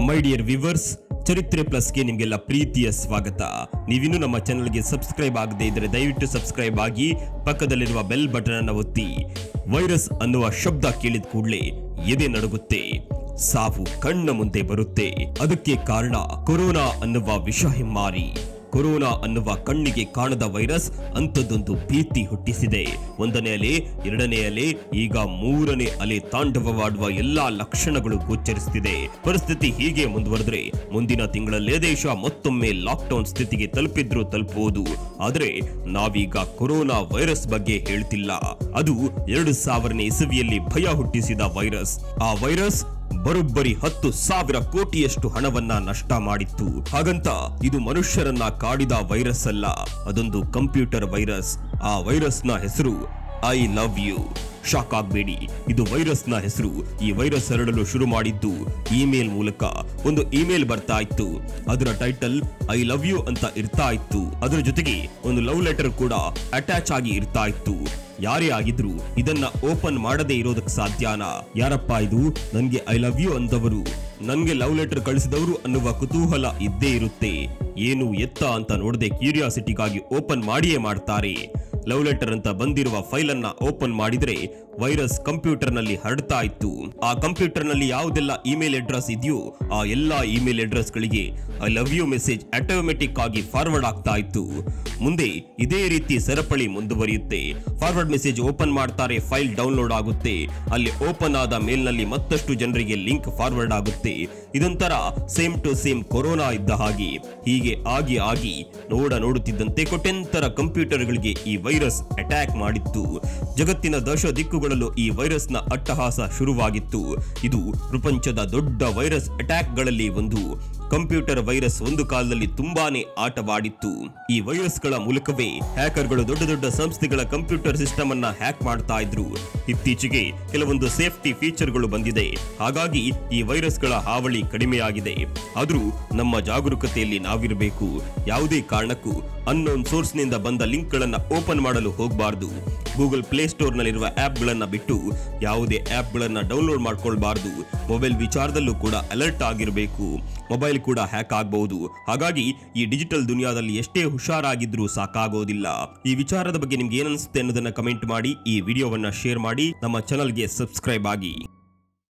my dear viewers ಚರಿತ್ರೆ ಪ್ಲಸ್ಗೆ ನಿಮಗೆಲ್ಲ ಪ್ರೀತಿಯ ಸ್ವಾಗತ ನೀವಿನ್ನೂ ನಮ್ಮ ಚಾನಲ್ಗೆ ಸಬ್ಸ್ಕ್ರೈಬ್ ಆಗದೇ ಇದ್ದರೆ ದಯವಿಟ್ಟು ಸಬ್ಸ್ಕ್ರೈಬ್ ಆಗಿ ಪಕ್ಕದಲ್ಲಿರುವ ಬೆಲ್ ಬಟನ್ ಅನ್ನು ಒತ್ತಿ ವೈರಸ್ ಅನ್ನುವ ಶಬ್ದ ಕೇಳಿದ ಕೂಡಲೇ ಎದೆ ನಡುಗುತ್ತೆ ಸಾವು ಕಣ್ಣ ಮುಂದೆ ಬರುತ್ತೆ ಅದಕ್ಕೆ ಕಾರಣ ಕೊರೋನಾ ಅನ್ನುವ ವಿಷ ಹೆಮ್ಮಾರಿ ಕೊರೋನಾ ಅನ್ನುವ ಕಣ್ಣಿಗೆ ಕಾಣದ ವೈರಸ್ ಅಂಥದ್ದೊಂದು ಭೀತಿ ಹುಟ್ಟಿಸಿದೆ ಒಂದನೇ ಅಲೆ ಎರಡನೇ ಅಲೆ ಈಗ ಮೂರನೇ ಅಲೆ ತಾಂಡವವಾಡುವ ಎಲ್ಲಾ ಲಕ್ಷಣಗಳು ಗೋಚರಿಸುತ್ತಿದೆ ಪರಿಸ್ಥಿತಿ ಹೀಗೆ ಮುಂದುವರೆದ್ರೆ ಮುಂದಿನ ತಿಂಗಳಲ್ಲೇ ದೇಶ ಮತ್ತೊಮ್ಮೆ ಲಾಕ್ಡೌನ್ ಸ್ಥಿತಿಗೆ ತಲುಪಿದ್ರು ತಲುಪಬಹುದು ಆದರೆ ನಾವೀಗ ಕೊರೋನಾ ವೈರಸ್ ಬಗ್ಗೆ ಹೇಳ್ತಿಲ್ಲ ಅದು ಎರಡು ಸಾವಿರನೇ ಇಸವಿಯಲ್ಲಿ ಭಯ ಹುಟ್ಟಿಸಿದ ವೈರಸ್ ಆ ವೈರಸ್ ಬರೋಬ್ಬರಿ ಹತ್ತು ಸಾವಿರ ಕೋಟಿಯಷ್ಟು ಹಣವನ್ನ ನಷ್ಟ ಮಾಡಿತ್ತು ಹಾಗಂತ ಇದು ಮನುಷ್ಯರನ್ನ ಕಾಡಿದ ವೈರಸ್ ಅಲ್ಲ ಅದೊಂದು ಕಂಪ್ಯೂಟರ್ ವೈರಸ್ ಆ ವೈರಸ್ನ ಹೆಸರು ಐ ಲವ್ ಯು ಶಾಕ್ ಆಗ್ಬೇಡಿ ಇದು ವೈರಸ್ನ ಹೆಸರು ಈ ವೈರಸ್ ಹರಡಲು ಶುರು ಮಾಡಿದ್ದು ಇಮೇಲ್ ಮೂಲಕ ಒಂದು ಇಮೇಲ್ ಬರ್ತಾ ಇತ್ತು ಅದರ ಟೈಟಲ್ ಐ ಲವ್ ಯು ಅಂತ ಇರ್ತಾ ಇತ್ತು ಅದರ ಜೊತೆಗೆ ಒಂದು ಲವ್ ಲೆಟರ್ ಕೂಡ ಅಟ್ಯಾಚ್ ಆಗಿ ಇರ್ತಾ ಇತ್ತು ಯಾರೇ ಆಗಿದ್ರು ಇದನ್ನ ಓಪನ್ ಮಾಡದೇ ಇರೋದಕ್ಕೆ ಸಾಧ್ಯನಾ ಯಾರಪ್ಪ ಇದು ನನ್ಗೆ ಐ ಲವ್ ಯು ಅಂದವರು ನನ್ಗೆ ಲವ್ ಲೆಟರ್ ಕಳಿಸಿದವರು ಅನ್ನುವ ಕುತೂಹಲ ಇದ್ದೇ ಇರುತ್ತೆ ಏನು ಎತ್ತ ಅಂತ ನೋಡದೆ ಕ್ಯೂರಿಯಾಸಿಟಿಗಾಗಿ ಓಪನ್ ಮಾಡಿಯೇ ಮಾಡ್ತಾರೆ ಲವ್ ಲೆಟರ್ ಅಂತ ಬಂದಿರುವ ಫೈಲ್ ಅನ್ನ ಓಪನ್ ಮಾಡಿದ್ರೆ ವೈರಸ್ ಕಂಪ್ಯೂಟರ್ ನಲ್ಲಿ ಹರಡ್ತಾ ಇತ್ತು ಆ ಕಂಪ್ಯೂಟರ್ ನಲ್ಲಿ ಯಾವುದೆಲ್ಲ ಇಮೇಲ್ ಅಡ್ರೆಸ್ ಇದೆಯೋ ಆ ಎಲ್ಲಾ ಇಮೇಲ್ ಅಡ್ರೆಸ್ ಗಳಿಗೆ I love you message automatic ಆಗಿ ಫಾರ್ವರ್ಡ್ ಆಗ್ತಾ ಇತ್ತು ಮುಂದೆ ಇದೇ ರೀತಿ ಸರಪಳಿ ಮುಂದುವರಿಯುತ್ತೆ ಫಾರ್ವರ್ಡ್ ಮೆಸೇಜ್ ಓಪನ್ ಮಾಡ್ತಾರೆ ಫೈಲ್ ಡೌನ್ಲೋಡ್ ಆಗುತ್ತೆ ಅಲ್ಲಿ ಓಪನ್ ಆದ ಮೇಲ್ನಲ್ಲಿ ಮತ್ತಷ್ಟು ಜನರಿಗೆ ಲಿಂಕ್ ಫಾರ್ವರ್ಡ್ ಆಗುತ್ತೆ ಇದೊಂಥರ ಸೇಮ್ ಟು ಸೇಮ್ ಕೊರೋನಾ ಇದ್ದ ಹಾಗೆ ಹೀಗೆ ಆಗಿ ಆಗಿ ನೋಡ ನೋಡುತ್ತಿದ್ದಂತೆ ಕೊಟ್ಟೆಂತರ ಕಂಪ್ಯೂಟರ್ಗಳಿಗೆ ಈ ವೈರಸ್ ಅಟ್ಯಾಕ್ ಮಾಡಿತ್ತು ಜಗತ್ತಿನ ದಶ ದಿಕ್ಕುಗಳಲ್ಲೂ ಈ ವೈರಸ್ನ ಅಟ್ಟಹಾಸ ಶುರುವಾಗಿತ್ತು ಇದು ಪ್ರಪಂಚದ ದೊಡ್ಡ ವೈರಸ್ ಅಟ್ಯಾಕ್ಗಳಲ್ಲಿ ಒಂದು ಕಂಪ್ಯೂಟರ್ ವೈರಸ್ ಒಂದು ಕಾಲದಲ್ಲಿ ತುಂಬಾನೇ ಆಟವಾಡಿತ್ತು ಈ ವೈರಸ್ಗಳ ಮೂಲಕವೇ ಹ್ಯಾಕರ್ಗಳು ದೊಡ್ಡ ದೊಡ್ಡ ಸಂಸ್ಥೆಗಳ ಕಂಪ್ಯೂಟರ್ ಸಿಸ್ಟಮ್ ಅನ್ನ ಹ್ಯಾಕ್ ಮಾಡ್ತಾ ಇದ್ರು ಇತ್ತೀಚೆಗೆ ಕೆಲವೊಂದು ಸೇಫ್ಟಿ ಫೀಚರ್ಗಳು ಬಂದಿದೆ ಹಾಗಾಗಿ ಈ ವೈರಸ್ಗಳ ಹಾವಳಿ ಕಡಿಮೆಯಾಗಿದೆ ಆದ್ರೂ ನಮ್ಮ ಜಾಗರೂಕತೆಯಲ್ಲಿ ನಾವಿರಬೇಕು ಯಾವುದೇ ಕಾರಣಕ್ಕೂ ಅನ್ನೋನ್ ಸೋರ್ಸ್ ನಿಂದ ಬಂದ ಲಿಂಕ್ ಗಳನ್ನ ಓಪನ್ ಮಾಡಲು ಹೋಗಬಾರದು ಗೂಗಲ್ ಪ್ಲೇಸ್ಟೋರ್ ನಲ್ಲಿರುವ ಆಪ್ ಗಳನ್ನ ಬಿಟ್ಟು ಯಾವುದೇ ಆಪ್ ಗಳನ್ನ ಡೌನ್ಲೋಡ್ ಮಾಡ್ಕೊಳ್ಬಾರ್ದು ಮೊಬೈಲ್ ವಿಚಾರದಲ್ಲೂ ಕೂಡ ಅಲರ್ಟ್ ಆಗಿರಬೇಕು ಮೊಬೈಲ್ ಕೂಡ ಹ್ಯಾಕ್ ಆಗಬಹುದು ಹಾಗಾಗಿ ಈ ಡಿಜಿಟಲ್ ದುನಿಯಾದಲ್ಲಿ ಎಷ್ಟೇ ಹುಷಾರಾಗಿದ್ರೂ ಸಾಕಾಗೋದಿಲ್ಲ ಈ ವಿಚಾರದ ಬಗ್ಗೆ ನಿಮ್ಗೆ ಏನನ್ಸುತ್ತೆ ಅನ್ನೋದನ್ನ ಕಮೆಂಟ್ ಮಾಡಿ ಈ ವಿಡಿಯೋವನ್ನ ಶೇರ್ ಮಾಡಿ ನಮ್ಮ ಚಾನಲ್ಗೆ ಸಬ್ಸ್ಕ್ರೈಬ್ ಆಗಿ